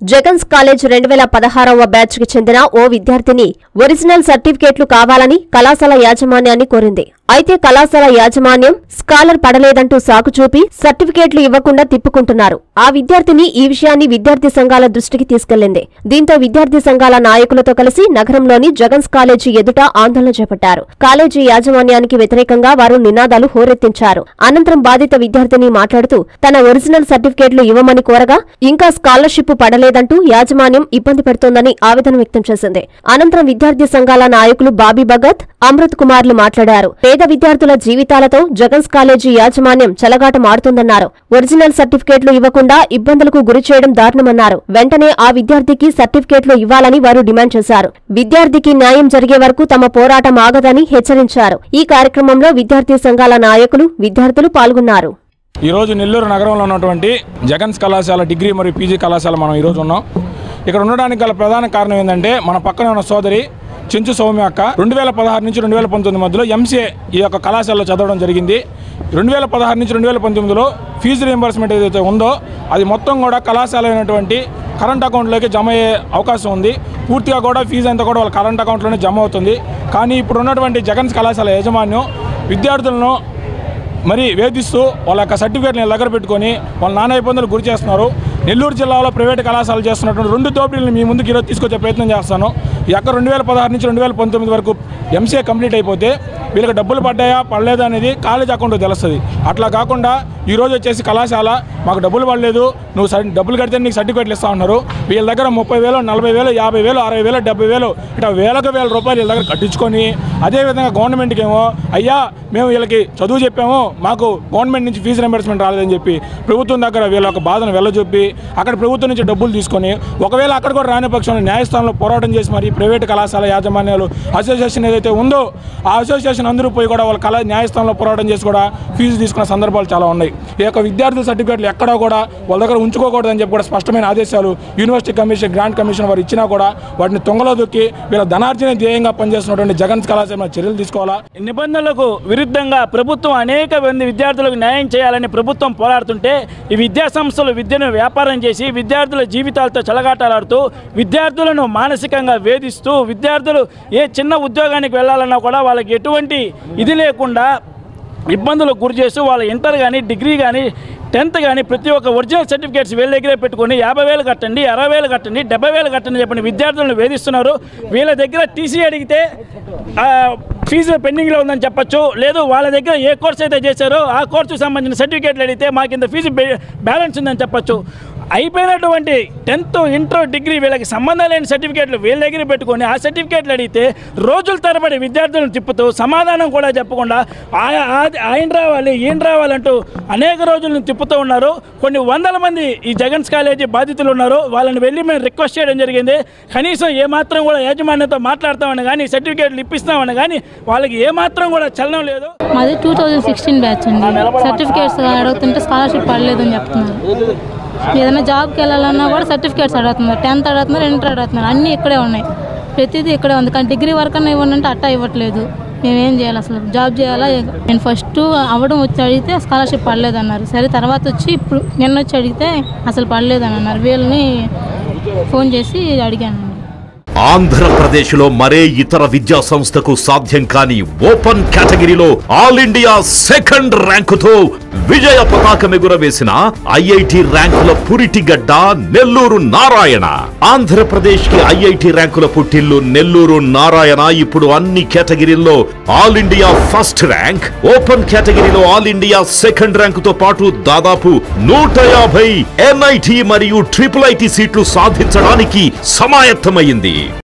Jagan's college రెండు వేల పదహారవ బ్యాచ్ కి చెందిన ఓ విద్యార్థిని ఒరిజినల్ సర్టిఫికేట్లు కావాలని కళాశాల యాజమాన్యాన్ని కోరింది అయితే కళాశాల యాజమాన్యం స్కాలర్ పడలేదంటూ సాకు చూపి సర్టిఫికేట్లు ఇవ్వకుండా తిప్పుకుంటున్నారు ఆ విద్యార్థిని ఈ విషయాన్ని విద్యార్థి సంఘాల దృష్టికి తీసుకెళ్లింది దీంతో విద్యార్థి సంఘాల నాయకులతో కలిసి నగరంలోని జగన్స్ కాలేజీ ఎదుట ఆందోళన చేపట్టారు కాలేజీ యాజమాన్యానికి వ్యతిరేకంగా వారు నినాదాలు హోరెత్తించారు అనంతరం బాధిత విద్యార్థిని మాట్లాడుతూ తన ఒరిజినల్ సర్టిఫికేట్లు ఇవ్వమని కోరగా ఇంకా స్కాలర్షిప్ పడలేదంటూ యాజమాన్యం ఇబ్బంది పెడుతోందని ఆవేదన వ్యక్తం చేసింది అనంతరం విద్యార్థి సంఘాల నాయకులు బాబీ భగత్ అమృత్ కుమార్లు మాట్లాడారు పేద విద్యార్థుల జీవితాలతో జగన్స్ కాలేజీ యాజమాన్యం చెలగాట మారుతుందన్నారు ఒరిజినల్ సర్టిఫికేట్లు ఇవ్వకుండా ఇబ్బందులకు గురి చేయడం దారుణమన్నారు వెంటనే ఆ విద్యార్థికి సర్టిఫికేట్లు ఇవ్వాలని వారు డిమాండ్ చేశారు విద్యార్థికి న్యాయం జరిగే వరకు తమ పోరాటం ఆగదని హెచ్చరించారు ఈ కార్యక్రమంలో విద్యార్థి సంఘాల నాయకులు విద్యార్థులు పాల్గొన్నారు ఈరోజు నెల్లూరు నగరంలో ఉన్నటువంటి జగన్స్ కళాశాల డిగ్రీ మరియు పీజీ కళాశాల మనం ఈరోజు ఉన్నాం ఇక్కడ ఉండడానికి గల ప్రధాన కారణం ఏంటంటే మన పక్కన ఉన్న సోదరి చెంచు సౌమ్య అక్క రెండు వేల పదహారు నుంచి రెండు వేల పంతొమ్మిది మధ్యలో ఎంసీఏ ఈ యొక్క కళాశాలలో చదవడం జరిగింది రెండు వేల పదహారు నుంచి రెండు వేల పంతొమ్మిదిలో ఫీజు రియంబర్స్మెంట్ ఏదైతే ఉందో అది మొత్తం కూడా కళాశాల అయినటువంటి కరెంట్ అకౌంట్లోకి జమ అయ్యే అవకాశం ఉంది పూర్తిగా కూడా ఫీజు అంతా కూడా వాళ్ళ కరెంట్ అకౌంట్లోనే జమ అవుతుంది కానీ ఇప్పుడు ఉన్నటువంటి జగన్స్ కళాశాల యాజమాన్యం విద్యార్థులను మరి వేధిస్తూ వాళ్ళ యొక్క సర్టిఫికేట్ని దగ్గర పెట్టుకొని వాళ్ళ నానా ఇబ్బందులు గురి చేస్తున్నారు నెల్లూరు జిల్లాలో ప్రైవేట్ కళాశాలలు చేస్తున్నటువంటి రెండు దోపిడీలను మీ ముందుకు ఈరోజు తీసుకొచ్చే ప్రయత్నం చేస్తాను ఈ యొక్క రెండు వేల పదహారు నుంచి రెండు వేల పంతొమ్మిది వరకు ఎంసీఏ కంప్లీట్ అయిపోతే వీళ్ళకి డబ్బులు పడ్డాయా పడలేదా అనేది కాలేజ్ అకౌంట్ తెలుస్తుంది అట్లా కాకుండా ఈ రోజు వచ్చేసి కళాశాల మాకు డబ్బులు పడలేదు నువ్వు సర్- డబ్బులు కడితే నీకు సర్టిఫికేట్లు ఇస్తా ఉన్నారు వీళ్ళ దగ్గర ముప్పై వేలు నలభై వేలు యాభై వేలు అరవై వేలు డెబ్బై వేలు ఇట్లా వేలకు వేల రూపాయలు వీళ్ళ దగ్గర కట్టించుకొని అదేవిధంగా గవర్నమెంట్కి ఏమో అయ్యా మేము వీళ్ళకి చదువు చెప్పాము మాకు గవర్నమెంట్ నుంచి ఫీజు రింబర్స్మెంట్ రాలేదని చెప్పి ప్రభుత్వం దగ్గర వీళ్ళ యొక్క బాధను వెళ్ళజొప్పి అక్కడ ప్రభుత్వం నుంచి డబ్బులు తీసుకొని ఒకవేళ అక్కడ కూడా రాని పక్షంలో న్యాయస్థానంలో పోరాటం చేసి మరి ప్రైవేట్ కళాశాల యాజమాన్యాలు అసోసియేషన్ ఏదైతే ఉందో ఆ అసోసియేషన్ అందరూ పోయి కూడా వాళ్ళ కళా న్యాయస్థానంలో పోరాటం చేసి కూడా ఫీజు తీసుకున్న సందర్భాలు చాలా ఉన్నాయి ఈ యొక్క విద్యార్థుల సర్టిఫికేట్లు ఎక్కడా కూడా వాళ్ళ దగ్గర ఉంచుకోకూడదని చెప్పి కూడా స్పష్టమైన ఆదేశాలు యూనివర్సిటీ కమిషన్ గ్రాంట్ కమిషన్ వారు ఇచ్చినా కూడా వాటిని తొంగలో దొక్కి వీళ్ళ ధనార్జన ధ్యేయంగా పనిచేస్తున్నటువంటి జగన్ కళాశాల మీద చర్యలు తీసుకోవాలా నిబంధనలకు విరుద్ధంగా ప్రభుత్వం అనేక మంది విద్యార్థులకు న్యాయం చేయాలని ప్రభుత్వం పోరాడుతుంటే ఈ విద్యా సంస్థలు విద్యను వ్యాపారం చేసి విద్యార్థుల జీవితాలతో చెలగాటలాడుతూ విద్యార్థులను మానసికంగా వేధిస్తూ విద్యార్థులు ఏ చిన్న ఉద్యోగానికి వెళ్ళాలన్నా కూడా వాళ్ళకి ఎటువంటి ఇది లేకుండా ఇబ్బందులకు గురి చేస్తూ వాళ్ళ ఇంటర్ కానీ డిగ్రీ కానీ టెన్త్ కానీ ప్రతి ఒక్క ఒరిజినల్ సర్టిఫికేట్స్ వీళ్ళ దగ్గరే పెట్టుకొని యాభై వేలు కట్టండి అరవై వేలు కట్టండి డెబ్బై వేలు కట్టండి చెప్పండి విద్యార్థులను వేధిస్తున్నారు వీళ్ళ దగ్గర టీసీ అడిగితే ఆ, ఫీజు పెండింగ్లో ఉందని చెప్పొచ్చు లేదు వాళ్ళ దగ్గర ఏ కోర్స్ అయితే చేశారో ఆ కోర్సుకు సంబంధించిన సర్టిఫికేట్లు అడిగితే మాకు ఇంత ఫీజు బే- బ్యాలెన్స్ ఉందని చెప్పొచ్చు అయిపోయినటువంటి టెన్త్ ఇంటర్ డిగ్రీ వీళ్ళకి సంబంధం లేని సర్టిఫికేట్లు వీళ్ళ దగ్గర పెట్టుకొని ఆ సర్టిఫికేట్లు అడిగితే రోజుల తరబడి విద్యార్థులను తిప్పుతూ సమాధానం కూడా చెప్పకుండా ఆ- ఆ- ఆయన రావాలి ఈయన రావాలంటూ అనేక రోజులను తిప్పుతూ ఉన్నారు కొన్ని వందల మంది ఈ జగన్స్ కాలేజీ బాధితులు ఉన్నారు వాళ్ళని వెళ్ళి మేము రిక్వెస్ట్ చేయడం జరిగింది కనీసం ఏమాత్రం కూడా యాజమాన్యంతో మాట్లాడతామని కానీ సర్టిఫికేట్లు ఇప్పిస్తామని కానీ వాళ్ళకి ఏమాత్రం కూడా చలనం లేదు మాది టూ థౌజండ్ సిక్స్టీన్ బ్యాచ్ అండి సర్టిఫికేట్స్ అడుగుతుంటే స్కాలర్షిప్ పడలేదని చెప్తున్నారు ఏదైనా జాబ్కి వెళ్ళాలన్నా కూడా సర్టిఫికేట్స్ అడుగుతున్నారు టెన్త్ అడుగుతున్నారు ఇంటర్ అడుగుతున్నారు అన్నీ ఇక్కడే ఉన్నాయి ప్రతిదీ ఇక్కడే ఉంది కానీ డిగ్రీ వరకు అన్నా ఇవ్వండి అంటే అట్టా ఇవ్వట్లేదు మేమేం చేయాలి అసలు జాబ్ చేయాలా నేను ఫస్ట్ అవ్వడం వచ్చి అడిగితే స్కాలర్షిప్ పడలేదన్నారు సరే తర్వాత వచ్చి ఇప్పుడు నిన్న వచ్చి అడిగితే అసలు పడలేదని అన్నారు వీళ్ళని ఫోన్ చేసి అడిగాను ఆంధ్రప్రదేశ్లో మరే ఇతర విద్యా సంస్థకు సాధ్యం కాని ఓపెన్ కేటగిరీలో ఆల్ ఇండియా సెకండ్ ర్యాంకుతో విజయ పతాకం ఎగురవేసిన ఐఐటి ర్యాంకుల పురిటిగడ్డ నెల్లూరు నారాయణ ఆంధ్రప్రదేశ్ కి ఐఐటి ర్యాంకుల పుట్టిల్లు నెల్లూరు నారాయణ ఇప్పుడు అన్ని కేటగిరీల్లో all India first rank open కేటగిరీలో ఆల్ ఇండియా సెకండ్ ర్యాంకుతో పాటు దాదాపు నూట యాభై ఎన్ఐటి మరియు ట్రిపుల్ ఐటి సీట్లు సాధించడానికి సమాయత్తమైంది